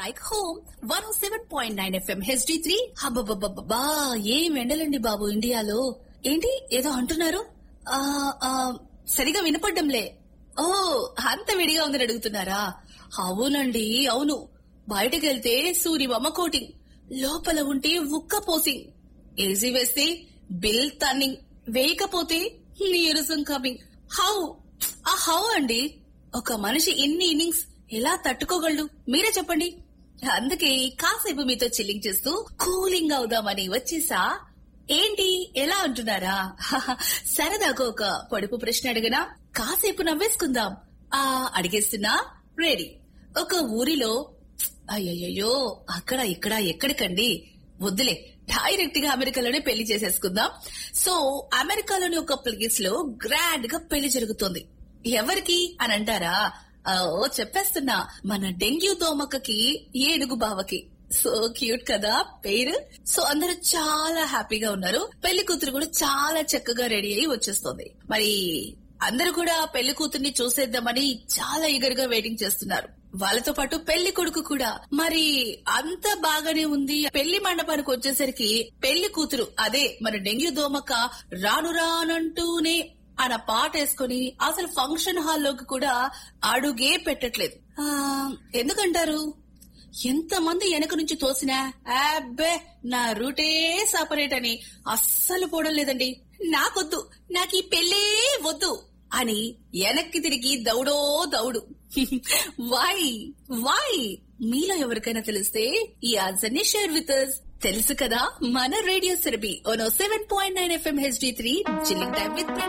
like home one seven point nine FM HD three హబ్బబ్బబ్బబ్బా ఏం ఎండలండి బాబు ఇండియాలో ఏంటి ఏదో అంటున్నారు ఆ ఆ, సరిగా వినపడ్డంలే ఓ అంత విడిగా ఉందని అడుగుతున్నారా అవునండి అవును బయటకెళ్తే సూర్యబొమ్మ కోటింగ్ లోపల ఉంటే ఉక్క పోసింగ్ ఏసీ వేస్తే బిల్ టర్నింగ్ వేయకపోతే నీరసం కమింగ్ హౌ ఆ హౌ అండి ఒక మనిషి ఎన్ని ఇన్నింగ్స్ ఎలా తట్టుకోగలడు మీరే చెప్పండి అందుకే కాసేపు మీతో చిల్లింగ్ చేస్తూ కూలింగ్ అవుదామని వచ్చేసా ఏంటి ఎలా అంటున్నారా సరదాగా ఒక పొడుపు ప్రశ్న అడిగినా కాసేపు నవ్వేసుకుందాం ఆ అడిగేస్తున్నా రెడీ ఒక ఊరిలో అయ్యయ్యో అక్కడ ఇక్కడ ఎక్కడికండి వద్దులే డైరెక్ట్ గా అమెరికాలోనే పెళ్లి చేసేసుకుందాం సో అమెరికాలోని ఒక ప్లేస్ లో గ్రాండ్ గా పెళ్లి జరుగుతుంది ఎవరికి అని అంటారా ఆ, ఓ చెప్పేస్తున్నా మన డెంగ్యూ దోమకకి ఏనుగు బావకి సో క్యూట్ కదా పేరు సో అందరూ చాలా హ్యాపీగా ఉన్నారు పెళ్లి కూతురు కూడా చాలా చక్కగా రెడీ అయి వచ్చేస్తుంది మరి అందరూ కూడా పెళ్లి కూతుర్ని చూసేద్దామని చాలా ఈగర్ గా వెయిటింగ్ చేస్తున్నారు వాళ్ళతో పాటు పెళ్లి కొడుకు కూడా మరి అంత బాగానే ఉంది పెళ్లి మండపానికి వచ్చేసరికి పెళ్లి కూతురు అదే మన డెంగ్యూ దోమక రాను రానంటూనే అన్న పాట వేసుకుని అసలు ఫంక్షన్ హాల్లోకి కూడా అడుగే పెట్టట్లేదు ఆ, ఎందుకంటారు ఎంతమంది వెనక నుంచి తోసినా అబ్బే నా రూటే సపరేట్ అని అస్సలు పోవడం లేదండి నాకొద్దు నాకు ఈ పెళ్ళే వద్దు అని వెనక్కి తిరిగి దౌడో దౌడు వై వై మీలో ఎవరికైనా తెలిస్తే ఈ ఆన్సర్ ని షేర్ విత్ తెలుసు కదా మన రేడియో సెరబీ ఓనో seven point nine FM HD three chilling time with